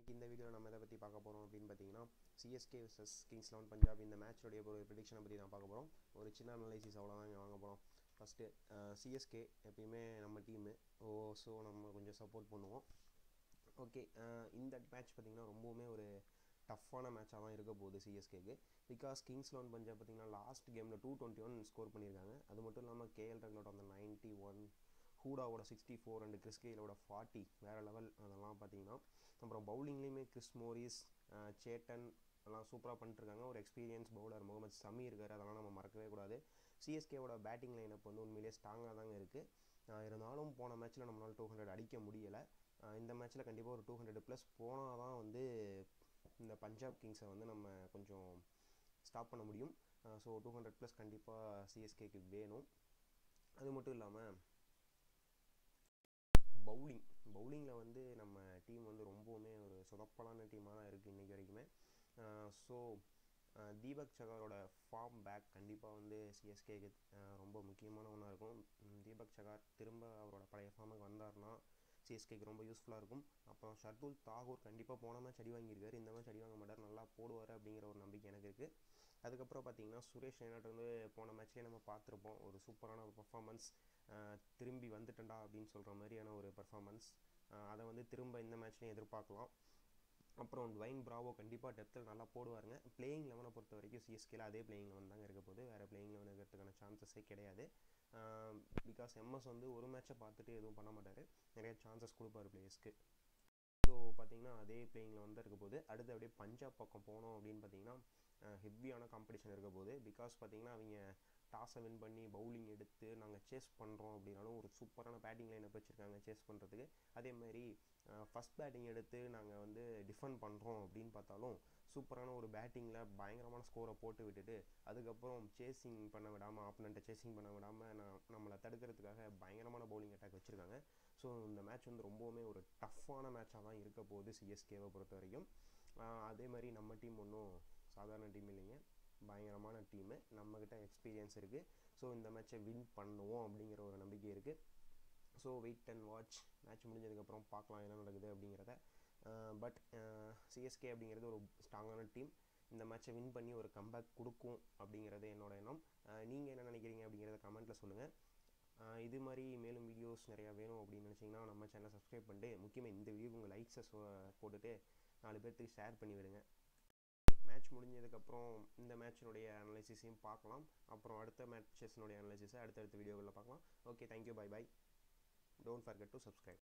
இந்த வீடியோவில் நம்ம எதை பற்றி பார்க்க போகிறோம் அப்படின்னு பார்த்தீங்கன்னா CSK vs Kings Eleven Punjab இந்த மேட்சோடைய ஒரு ப்ரிடிக்ஷனை பற்றி நான் பார்க்க போகிறோம் ஒரு சின்ன அனலைசிஸ் அவ்வளோதான் இங்கே வாங்க போகிறோம் ஃபஸ்ட்டு சிஎஸ்கே எப்பயுமே நம்ம டீமு ஓ ஸோ நம்ம கொஞ்சம் சப்போர்ட் பண்ணுவோம் ஓகே இந்த மேட்ச் பார்த்திங்கன்னா ரொம்பவுமே ஒரு டஃப்பான மேட்சாக தான் இருக்க போகுது சிஎஸ்கேக்கு பிகாஸ் கிங்ஸ் லெவன் பஞ்சாப் பார்த்திங்கன்னா லாஸ்ட் கேமில் டூ டுவெண்ட்டி ஒன் ஸ்கோர் பண்ணியிருக்காங்க அது மட்டும் இல்லாமல் கேஎல் ரங்கோட அந்த நைன்ட்டி ஒன் ஹூடாவோட சிக்ஸ்டி ஃபோர் அண்ட் கிறிஸ் கெயிலோட ஃபார்ட்டி வேறு லெவல் அதெல்லாம் பார்த்தீங்கன்னா அப்புறம் பவுலிங்லேயுமே கிறிஸ் மோரிஸ் சேட்டன் எல்லாம் சூப்பராக பண்ணிட்டுருக்காங்க ஒரு எக்ஸ்பீரியன்ஸ் பவுலர் முகமது சமி இருக்கார் அதெல்லாம் நம்ம மறக்கவே கூடாது சிஎஸ்கேவோட பேட்டிங் லைனப் வந்து உண்மையிலேயே ஸ்ட்ராங்காக தாங்க இருக்குது இருந்தாலும் போன மேட்ச்சில் நம்மளால் டூ ஹண்ட்ரட் அடிக்க முடியலை இந்த மேட்ச்சில் கண்டிப்பாக ஒரு டூ ஹண்ட்ரட் ப்ளஸ் போனால் தான் வந்து இந்த பஞ்சாப் கிங்ஸை வந்து நம்ம கொஞ்சம் ஸ்டாப் பண்ண முடியும் ஸோ டூ ஹண்ட்ரட் ப்ளஸ் கண்டிப்பாக சிஎஸ்கேக்கு வேணும் அது மட்டும் இல்லாமல் பவுலிங் பவுலிங்கில் வந்து நம்ம டீம் வந்து ரொம்பவுமே ஒரு சொதப்பலான டீமாக தான் இருக்குது இன்றைக்கி வரைக்குமே ஸோ தீபக் சகாரோட ஃபார்ம் பேக் கண்டிப்பாக வந்து சிஎஸ்கேக்கு ரொம்ப முக்கியமான ஒன்றா இருக்கும் தீபக் சகார் திரும்ப அவரோட பழைய ஃபார்முக்கு வந்தார்னா சிஎஸ்கேக்கு ரொம்ப யூஸ்ஃபுல்லாக இருக்கும் அப்புறம் ஷர்துல் தாகூர் கண்டிப்பாக போன மேட்ச் அடி வாங்கியிருக்காரு இந்த மேட்ச் அடி வாங்க மாட்டார் நல்லா போடுவார் அப்படிங்கிற ஒரு நம்பிக்கை எனக்கு இருக்குது அதுக்கப்புறம் பார்த்தீங்கன்னா சுரேஷ் ரெய்னாட் வந்து போன மேட்ச்லேயே நம்ம பார்த்துருப்போம் ஒரு சூப்பரான ஒரு பர்ஃபார்மன்ஸ் திரும்பி வந்துட்டண்டா அப்படின்னு சொல்கிற மாதிரியான ஒரு பர்ஃபார்மன்ஸ் அதை வந்து திரும்ப இந்த மேட்ச்லேயும் எதிர்பார்க்கலாம் அப்புறம் வைன் பிராவோ கண்டிப்பாக டெப்த்தில் நல்லா போடுவாருங்க பிளேயிங் லெவனை பொறுத்த வரைக்கும் சிஎஸ்கேல அதே பிளேயிங் லெவன் தாங்க இருக்க போது வேறு பிளேயிங் லெவன் இருக்கிறதுக்கான சான்சஸே கிடையாது பிகாஸ் எம்எஸ் வந்து ஒரு மேட்ச்சை பார்த்துட்டு எதுவும் பண்ண மாட்டார் நிறைய சான்சஸ் கொடுப்பாரு பிளேயர்ஸ்க்கு ஸோ பார்த்தீங்கன்னா அதே பிளேயிங்கில் வந்து இருக்க போது அடுத்து அப்படியே பஞ்சாப் பக்கம் போனோம் அப்படின்னு பார்த்தீங்கன்னா ஹெவியான காம்படிஷன் இருக்க போது பிகாஸ் பார்த்தீங்கன்னா அவங்க டாஸை வின் பண்ணி பவுலிங் எடுத்து நாங்கள் சேஸ் பண்ணுறோம் அப்படின்னாலும் ஒரு சூப்பரான பேட்டிங் லைனப் வச்சுருக்காங்க சேஸ் பண்ணுறதுக்கு அதேமாதிரி ஃபஸ்ட் பேட்டிங் எடுத்து நாங்கள் வந்து டிஃபெண்ட் பண்ணுறோம் அப்படின்னு பார்த்தாலும் சூப்பரான ஒரு பேட்டிங்கில் பயங்கரமான ஸ்கோரை போட்டு விட்டுட்டு அதுக்கப்புறம் சேசிங் பண்ண விடாமல் ஆப்பனண்ட்டை சேசிங் பண்ண விடாமல் நான் நம்மளை தடுக்கிறதுக்காக பயங்கரமான பவுலிங் அட்டாக் வச்சுருக்காங்க ஸோ இந்த மேட்ச் வந்து ரொம்பவுமே ஒரு டஃப்பான மேட்சாக தான் இருக்க போகுது சிஎஸ்கேவை பொறுத்த வரைக்கும் அதே மாதிரி நம்ம டீம் ஒன்றும் சாதாரண டீம் இல்லைங்க பயங்கரமான டீமு நம்மக்கிட்ட எக்ஸ்பீரியன்ஸ் இருக்குது ஸோ இந்த மேட்ச்சை வின் பண்ணுவோம் அப்படிங்கிற ஒரு நம்பிக்கை இருக்குது so wait and watch match முடிஞ்சதுக்கப்புறம் பார்க்கலாம் என்ன நடக்குது அப்படிங்கிறத பட் சிஎஸ்கே அப்படிங்கிறது ஒரு ஸ்ட்ராங்கான டீம் இந்த மேட்ச்சை வின் பண்ணி ஒரு கம்பேக் கொடுக்கும் அப்படிங்கிறது என்னோட எண்ணம் நீங்கள் என்ன நினைக்கிறீங்க அப்படிங்கிறத கமெண்ட்டில் சொல்லுங்கள் இது மாதிரி மேலும் வீடியோஸ் நிறையா வேணும் அப்படின்னு நினச்சிங்கன்னா நம்ம சேனலை சப்ஸ்கிரைப் பண்ணிட்டு முக்கியமாக இந்த வீடியோக்கு உங்கள் லைக்ஸை போட்டுட்டு நாலு பேர்த்துக்கு ஷேர் பண்ணி விடுங்க மேட்ச் முடிஞ்சதுக்கப்புறம் இந்த மேட்சினுடைய அனலைசிஸையும் பார்க்கலாம் அப்புறம் அடுத்த மேட்சஸ்னுடைய அனலைசிஸை அடுத்தடுத்த வீடியோவில் பார்க்கலாம் okay thank you bye bye don't forget to subscribe